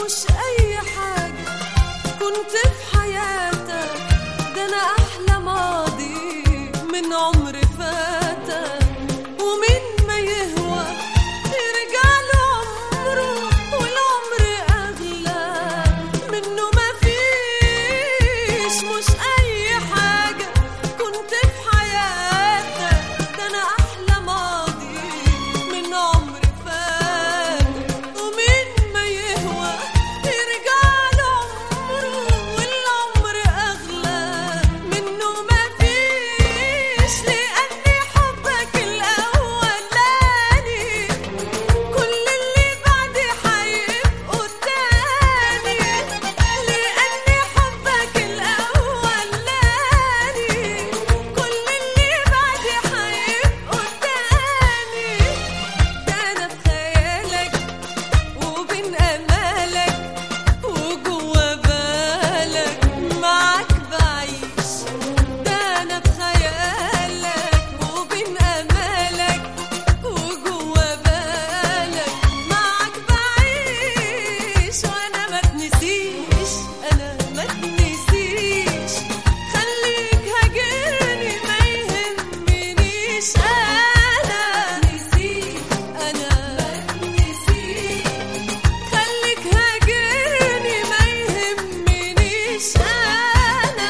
مش أي حاجة كنت في حياتك ده أنا أحلى ماضي من عمر فاتك ومين ما يهوى يرجع له عمره والعمر أغلى منه ما فيش مش أي حاجة كنت في حياتك ده أنا أحلى ماضي من عمر فاتك ومين ما يهوى يرجع له عمره والعمر أغلى منه ما فيش لأني حبك الأولاني كل اللي بعدي حيبقوا تاني لأني حبك الأولاني كل اللي بعدي حيبقوا تاني ده أنا في خيالك وبين أمالك وجوا بالك معاك بعيش ده أنا في خيالك وبين أمالك وجوا بالك معاك بعيش وأنا ما تنسيش أنا ما تنسيش خليك هاجرني ما يهمنيش أنا نسيت أنا ما تنسيش خليك هاجرني ما يهمنيش أنا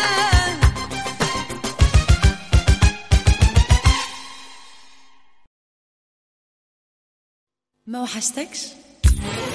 ما وحشتكش